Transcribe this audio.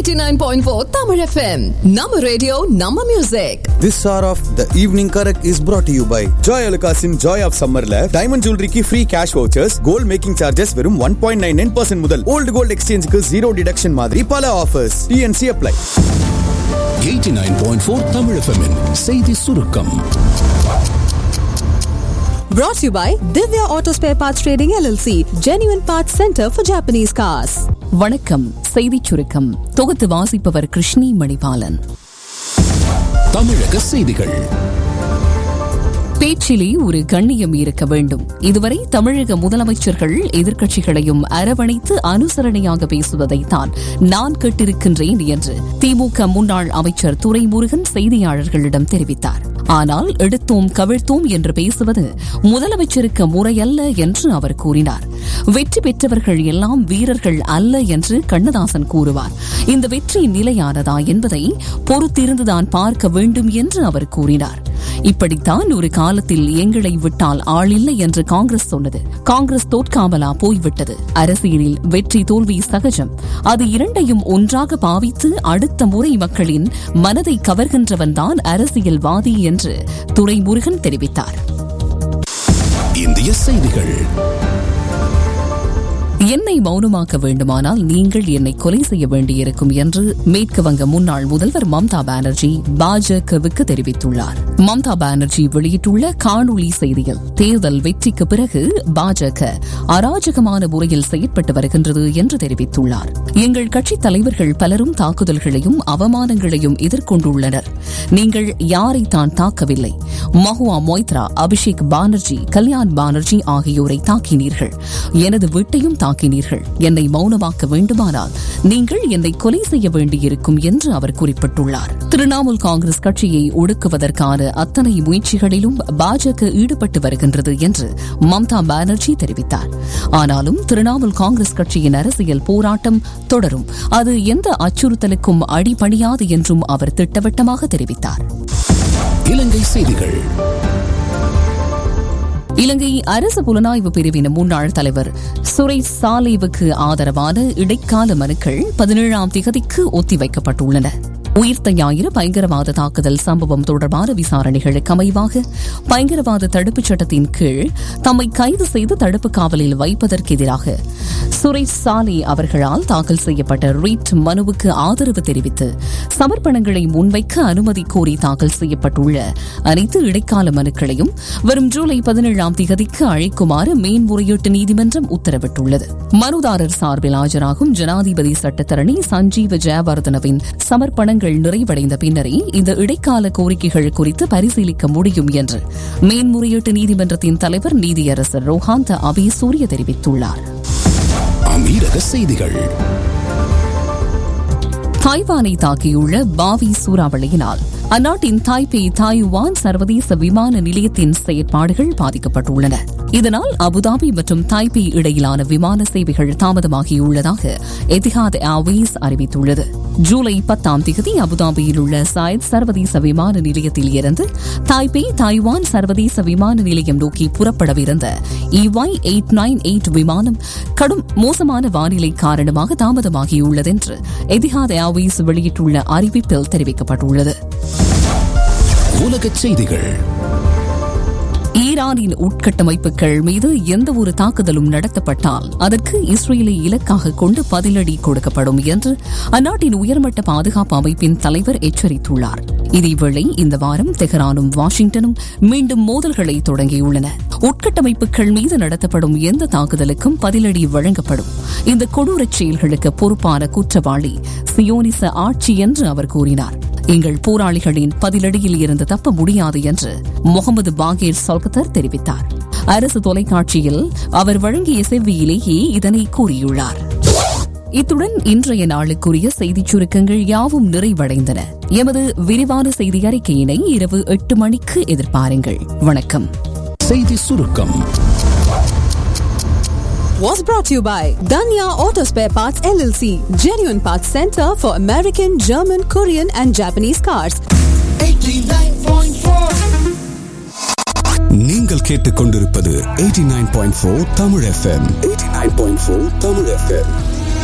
89.4 Tamil FM. நம்ம radio நம்ம music This hour of the evening correct is brought to you by Joy Alukasin Joy of Summerல diamond ஜுவல்லரிக்கு free cash vouchers gold making charges வெறும் one point nine nine percent முதல் old gold எக்ஸ்சேஞ்சுக்கு zero deduction மாதிரி பல offers TNC apply 89.4 Tamil FM -இன் செய்தி சுருக்கம் Brought to you by Divya Auto Spare Parts Trading LLC, Genuine Parts Center for Japanese Cars. வணக்கம் செய்திச் சுருக்கம் தொகுத்து வாசிப்பவர் கிருஷ்ணி மணிபாலன் தமிழக செய்திகள் பேச்சிலே ஒரு கண்ணியம் இருக்க வேண்டும் இதுவரை தமிழக முதலமைச்சர்கள் எதிர்க்கட்சிகளையும் அரவணைத்து அனுசரணையாக பேசுவதைத்தான் நான் கேட்டிருக்கின்றேன் என்று திமுக முன்னாள் அமைச்சர் துரைமுருகன் செய்தியாளர்களிடம் தெரிவித்தார் ஆனால் எடுத்தோம் கவிழ்த்தோம் என்று பேசுவது முதலமைச்சருக்கு முறையல்ல என்று அவர் கூறினார் வெற்றி பெற்றவர்கள் எல்லாம் வீரர்கள் அல்ல என்று கண்ணதாசன் கூறுவார் இந்த வெற்றி நிலையானதா என்பதை பொறுத்திருந்துதான் பார்க்க வேண்டும் என்று அவர் கூறினார் இப்படித்தான் ஒரு காலத்தில் எங்களை விட்டால் ஆளில்லை என்று காங்கிரஸ் சொன்னது காங்கிரஸ் தோற்காமலா போய்விட்டது அரசியலில் வெற்றி தோல்வி சகஜம் அது இரண்டையும் ஒன்றாக பாவித்து அடுத்த முறை மக்களின் மனதை கவர்கின்றவன்தான் அரசியல்வாதி என்று துரைமுருகன் தெரிவித்தார் இந்திய செய்திகள் என்னை மௌனமாக்க வேண்டுமானால் நீங்கள் என்னை கொலை செய்ய வேண்டியிருக்கும் என்று மேற்கு வங்க முன்னாள் முதல்வர் மம்தா பானர்ஜி பாஜகவுக்கு தெரிவித்துள்ளார் மம்தா பானர்ஜி வெளியிட்டுள்ள காணொலி செய்தியில் தேர்தல் வெற்றிக்கு பிறகு பாஜக அராஜகமான முறையில் செயற்பட்டு வருகின்றது என்று தெரிவித்துள்ளார் எங்கள் கட்சித் தலைவர்கள் பலரும் தாக்குதல்களையும் அவமானங்களையும் எதிர்கொண்டுள்ளனர் நீங்கள் யாரை தான் தாக்கவில்லை மஹுவா மொய்த்ரா அபிஷேக் பானர்ஜி கல்யாண் பானர்ஜி ஆகியோரை தாக்கினீர்கள் எனது வீட்டையும் தாக்கினீர்கள் என்னை மௌனமாக்க வேண்டுமானால் நீங்கள் என்னை கொலை செய்ய வேண்டியிருக்கும் என்று அவர் குறிப்பிட்டுள்ளார் திரிணாமுல் காங்கிரஸ் கட்சியை ஒடுக்குவதற்கான அத்தனை முயற்சிகளிலும் பாஜக ஈடுபட்டு வருகின்றது என்று மம்தா பானர்ஜி தெரிவித்தார் ஆனாலும் திரிணாமுல் காங்கிரஸ் கட்சியின் அரசியல் போராட்டம் தொடரும் அது எந்த அச்சுறுத்தலுக்கும் அடிபணியாது என்றும் அவர் திட்டவட்டமாக தெரிவித்தார் இலங்கை செய்திகள் இலங்கை அரசு புலனாய்வு பிரிவின் முன்னாள் தலைவர் சுரேஷ் சாலேவுக்கு ஆதரவான இடைக்கால மனுக்கள் பதினேழாம் திகதிக்கு ஒத்திவைக்கப்பட்டுள்ளன உயிர்த்த ஞாயிறு பயங்கரவாத தாக்குதல் சம்பவம் தொடர்பான விசாரணைகளுக்கு அமைவாக பயங்கரவாத தடுப்புச் சட்டத்தின் கீழ் தம்மை கைது செய்து தடுப்பு காவலில் வைப்பதற்கு எதிராக சுரேஷ் சாலே அவர்களால் தாக்கல் செய்யப்பட்ட ரீட் மனுவுக்கு ஆதரவு தெரிவித்து சமர்ப்பணங்களை முன்வைக்க அனுமதி கோரி தாக்கல் செய்யப்பட்டுள்ள அனைத்து இடைக்கால மனுக்களையும் வரும் ஜூலை பதினேழாம் திகதிக்கு அழைக்குமாறு மேன்முறையீட்டு நீதிமன்றம் உத்தரவிட்டுள்ளது மனுதாரர் சார்பில் ஆஜராகும் ஜனாதிபதி சட்டத்தரணி சஞ்சீவ ஜெயவர்தனவின் சமர்ப்பணங்கள் நிறைவடைந்த பின்னரே இந்த இடைக்கால கோரிக்கைகள் குறித்து பரிசீலிக்க முடியும் என்று மேன்முறையீட்டு நீதிமன்றத்தின் தலைவர் நீதியரசர் ரோஹாந்த அபி சூரிய தெரிவித்துள்ளார் அமீரக செய்திகள் தாய்வானை தாக்கியுள்ள பாவி சூறாவளியினால் அந்நாட்டின் தாய்பே தாய்வான் சர்வதேச விமான நிலையத்தின் செயற்பாடுகள் பாதிக்கப்பட்டுள்ளன இதனால் அபுதாபி மற்றும் தாய்பே இடையிலான விமான சேவைகள் தாமதமாகியுள்ளதாக எதிஹாத் ஏர்வேஸ் அறிவித்துள்ளது ஜூலை பத்தாம் தேதி அபுதாபியில் உள்ள சாயத் சர்வதேச விமான நிலையத்தில் இருந்து தாய்பே தாய்வான் சர்வதேச விமான நிலையம் நோக்கி புறப்படவிருந்த இஒய் எயிட் நைன் எயிட் விமானம் கடும் மோசமான வானிலை காரணமாக தாமதமாகியுள்ளது என்று எதிஹாத் ஏர்வேஸ் வெளியிட்டுள்ள அறிவிப்பில் தெரிவிக்கப்பட்டுள்ளது உலகச் செய்திகள் ஈரானின் உட்கட்டமைப்புகள் மீது எந்த ஒரு தாக்குதலும் நடத்தப்பட்டால் அதற்கு இஸ்ரேலை இலக்காக கொண்டு பதிலடி கொடுக்கப்படும் என்று அந்நாட்டின் உயர்மட்ட பாதுகாப்பு அமைப்பின் தலைவர் எச்சரித்துள்ளார் இதேவேளை இந்த வாரம் தெஹரானும் வாஷிங்டனும் மீண்டும் மோதல்களை தொடங்கியுள்ளன உட்கட்டமைப்புகள் மீது நடத்தப்படும் எந்த தாக்குதலுக்கும் பதிலடி வழங்கப்படும் இந்த கொடூரச் செயல்களுக்கு பொறுப்பான குற்றவாளி சியோனிச ஆட்சி என்று அவர் கூறினார் எங்கள் போராளிகளின் பதிலடியில் இருந்து தப்ப முடியாது என்று முகமது பாகேர் சொல்கத்தர் தெரிவித்தார் அரசு தொலைக்காட்சியில் அவர் வழங்கிய செவ்வியிலேயே இதனை கூறியுள்ளார் இத்துடன் இன்றைய நாளுக்குரிய செய்திச் சுருக்கங்கள் யாவும் நிறைவடைந்தன எமது விரிவான செய்தி அறிக்கையினை இரவு எட்டு மணிக்கு எதிர்பாருங்கள் வணக்கம் செய்தி சுருக்கம் Was brought to you by Danya Auto Spare Parts LLC, Genuine Parts Center for American, German, Korean, and Japanese cars. நீங்கள் கேட்டுக்கொண்டிருப்பது 89.4 தமிழ் எஃப்எம் 89.4 தமிழ் எஃப்எம்